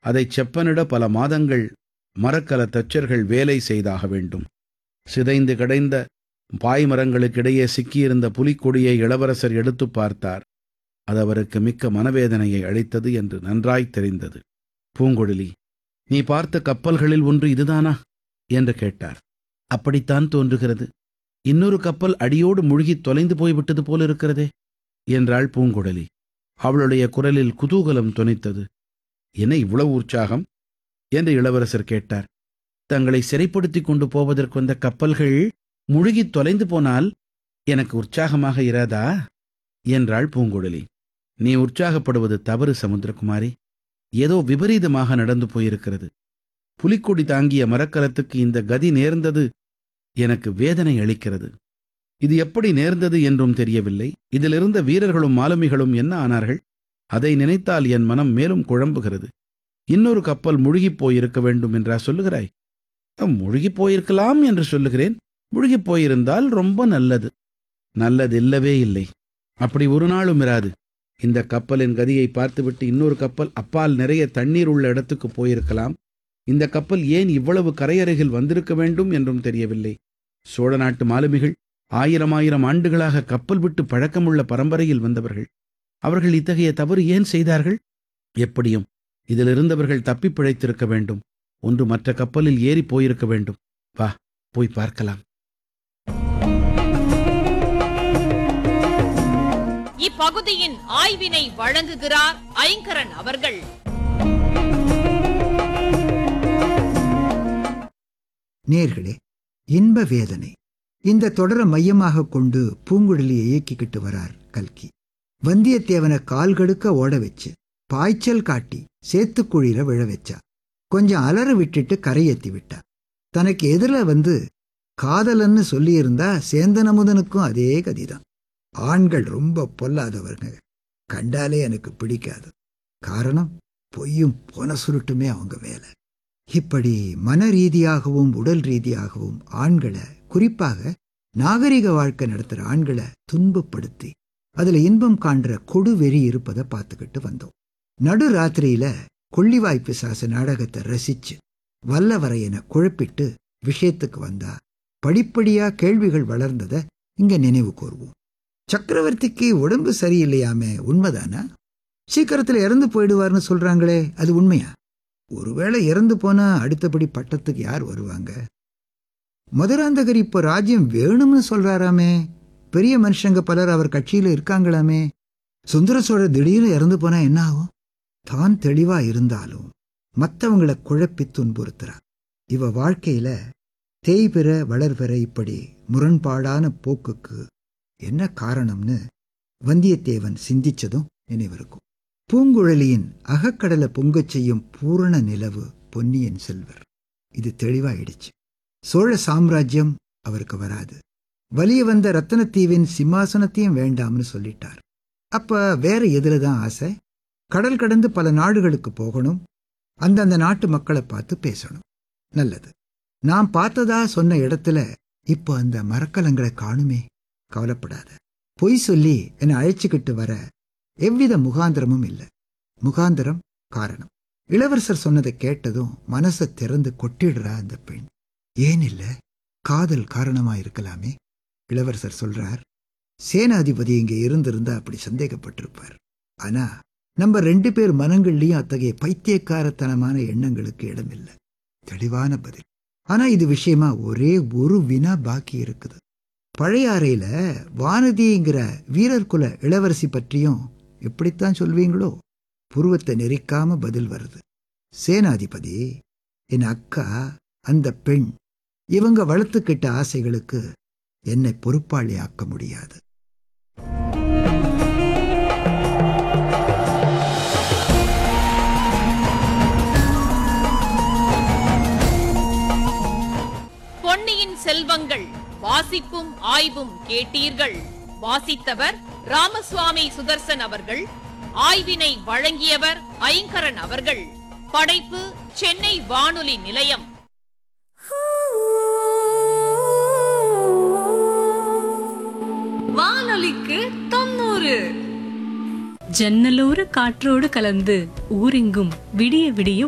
அதைச் செப்பனிட பல மாதங்கள் மரக்கல தச்சர்கள் வேலை செய்தாக வேண்டும் சிதைந்து கிடந்த பாய்மரங்களுக்கிடையே சிக்கியிருந்த புலிக்கொடியை இளவரசர் எடுத்துப் பார்த்தார் அது அவருக்கு மிக்க மனவேதனையை அளித்தது என்று நன்றாய் தெரிந்தது பூங்குழலி நீ பார்த்த கப்பல்களில் ஒன்று இதுதானா என்று கேட்டார் அப்படித்தான் தோன்றுகிறது இன்னொரு கப்பல் அடியோடு முழுகித் தொலைந்து போய்விட்டது போலிருக்கிறதே என்றாள் பூங்குழலி அவளுடைய குரலில் குதூகலம் தொனித்தது என்ன இவ்வளவு உற்சாகம் என்று இளவரசர் கேட்டார் தங்களை சிறைப்படுத்திக் கொண்டு போவதற்கு வந்த கப்பல்கள் முழுகித் தொலைந்து போனால் எனக்கு உற்சாகமாக இராதா என்றாள் பூங்குழலி நீ உற்சாகப்படுவது தவறு சமுத்திரகுமாரி ஏதோ விபரீதமாக நடந்து போயிருக்கிறது புலிக்கொடி தாங்கிய மரக்கலத்துக்கு இந்த கதி நேர்ந்தது எனக்கு வேதனை அளிக்கிறது இது எப்படி நேர்ந்தது என்றும் தெரியவில்லை இதிலிருந்த வீரர்களும் மாலுமிகளும் என்ன ஆனார்கள் அதை நினைத்தால் என் மனம் மேலும் குழம்புகிறது இன்னொரு கப்பல் முழுகிப் போயிருக்க வேண்டும் என்றா சொல்லுகிறாய் முழுகிப் போயிருக்கலாம் என்று சொல்லுகிறேன் முழுகிப் போயிருந்தால் ரொம்ப நல்லது நல்லதில்லவே இல்லை அப்படி ஒரு நாளும் இராது இந்த கப்பலின் கதியை பார்த்துவிட்டு இன்னொரு கப்பல் அப்பால் நிறைய தண்ணீர் உள்ள இடத்துக்கு போயிருக்கலாம் இந்த கப்பல் ஏன் இவ்வளவு கரையருகில் வந்திருக்க வேண்டும் என்றும் தெரியவில்லை சோழ நாட்டு மாலுமிகள் ஆயிரம் ஆயிரம் ஆண்டுகளாக கப்பல் விட்டு பழக்கமுள்ள பரம்பரையில் வந்தவர்கள் அவர்கள் இத்தகைய தவறு ஏன் செய்தார்கள் எப்படியும் இதிலிருந்தவர்கள் தப்பிப் பிழைத்திருக்க வேண்டும் ஒன்று மற்ற கப்பலில் ஏறி போயிருக்க வேண்டும் வா போய் பார்க்கலாம் இப்பகுதியின் ஆய்வினை வழங்குகிறார் ஐங்கரன் அவர்கள் நேர்களே இன்ப வேதனை இந்த தொடரை மையமாக கொண்டு பூங்குழலியை இயக்கிக்கிட்டு வரார் கல்கி வந்தியத்தேவனை கால்கடுக்க ஓட வச்சு பாய்ச்சல் காட்டி சேத்துக்குழியில விழ வச்சா கொஞ்சம் அலற விட்டுட்டு கரையேத்தி விட்டா தனக்கு எதிரில் வந்து காதலன்னு சொல்லியிருந்தா சேந்தனமுதனுக்கும் அதே கதிதான் ஆண்கள் ரொம்ப பொல்லாதவர்கள் கண்டாலே எனக்கு பிடிக்காது காரணம் பொய்யும் போன சுருட்டுமே அவங்க வேலை இப்படி மன ரீதியாகவும் உடல் ரீதியாகவும் ஆண்களை குறிப்பாக நாகரிக வாழ்க்கை நடத்துகிற ஆண்களை துன்பப்படுத்தி அதுல இன்பம் காண்ற கொடுவெறி இருப்பதை பார்த்துக்கிட்டு வந்தோம் நடு ராத்திரியில கொள்ளிவாய் பிசாசு நாடகத்தை ரசிச்சு வல்லவரையனை குழப்பிட்டு விஷயத்துக்கு வந்தா படிப்படியா கேள்விகள் வளர்ந்ததை இங்க நினைவு கூர்வோம் சக்கரவர்த்திக்கு உடம்பு சரியில்லையாமே உண்மைதானா சீக்கிரத்துல இறந்து போயிடுவார்னு சொல்றாங்களே அது உண்மையா ஒருவேளை இறந்து போனா அடுத்தபடி பட்டத்துக்கு யார் வருவாங்க மதுராந்தகர் இப்போ ராஜ்யம் வேணும்னு சொல்றாராமே பெரிய மனுஷங்க பலர் அவர் கட்சியில இருக்காங்களாமே சுந்தர சோழர் திடீர்னு இறந்து போனா என்ன ஆகும் தான் தெளிவா இருந்தாலும் மற்றவங்களை குழப்பி துன்புறுத்துறா இவ வாழ்க்கையில தேய்பெற வளர்பெற இப்படி முரண்பாடான போக்குக்கு என்ன காரணம்னு வந்தியத்தேவன் சிந்திச்சதும் நினைவிருக்கும் பூங்குழலியின் அகக்கடலை பொங்கச் செய்யும் பூரண நிலவு பொன்னியின் செல்வர் இது தெளிவாயிடுச்சு சோழ சாம்ராஜ்யம் அவருக்கு வராது வலிய வந்த ரத்தனத்தீவின் சிம்மாசனத்தையும் வேண்டாம்னு சொல்லிட்டார் அப்ப வேற எதுல தான் ஆசை கடல் கடந்து பல நாடுகளுக்கு போகணும் அந்தந்த நாட்டு மக்களை பார்த்து பேசணும் நல்லது நான் பார்த்ததா சொன்ன இடத்துல இப்போ அந்த மரக்கலங்களை காணுமே கவலைப்படாத பொய் சொல்லி என்னை அழைச்சிக்கிட்டு வர எவ்வித முகாந்திரமும் இல்லை முகாந்திரம் காரணம் இளவரசர் சொன்னதை கேட்டதும் மனசை திறந்து கொட்டிடுறா அந்த பெண் ஏன் இல்ல காதல் காரணமா இருக்கலாமே இளவரசர் சொல்றார் சேனாதிபதி இங்க இருந்திருந்தா அப்படி சந்தேகப்பட்டிருப்பார் ஆனா நம்ம ரெண்டு பேர் மனங்கள்லயும் அத்தகைய பைத்தியக்காரத்தனமான எண்ணங்களுக்கு இடமில்லை தெளிவான பதில் ஆனா இது விஷயமா ஒரே ஒரு வினா பாக்கி இருக்குது பழையாறையில வானதிங்கிற வீரர் குல இளவரசி பற்றியும் எப்படித்தான் சொல்வீங்களோ புருவத்தை நெரிக்காம பதில் வருது சேனாதிபதி என் அக்கா அந்த பெண் இவங்க வளர்த்துக்கிட்ட ஆசைகளுக்கு என்னை பொறுப்பாளி ஆக்க முடியாது பொன்னியின் செல்வங்கள் வாசிப்பும் ஆய்வும் கேட்டீர்கள் வாசித்தவர் ராமசுவாமி சுதர்சன் அவர்கள் ஆய்வினை வழங்கியவர் ஐங்கரன் அவர்கள் படைப்பு சென்னை வானொலி நிலையம் வானொலிக்கு தொண்ணூறு ஜன்னலோர காற்றோடு கலந்து ஊரெங்கும் விடிய விடிய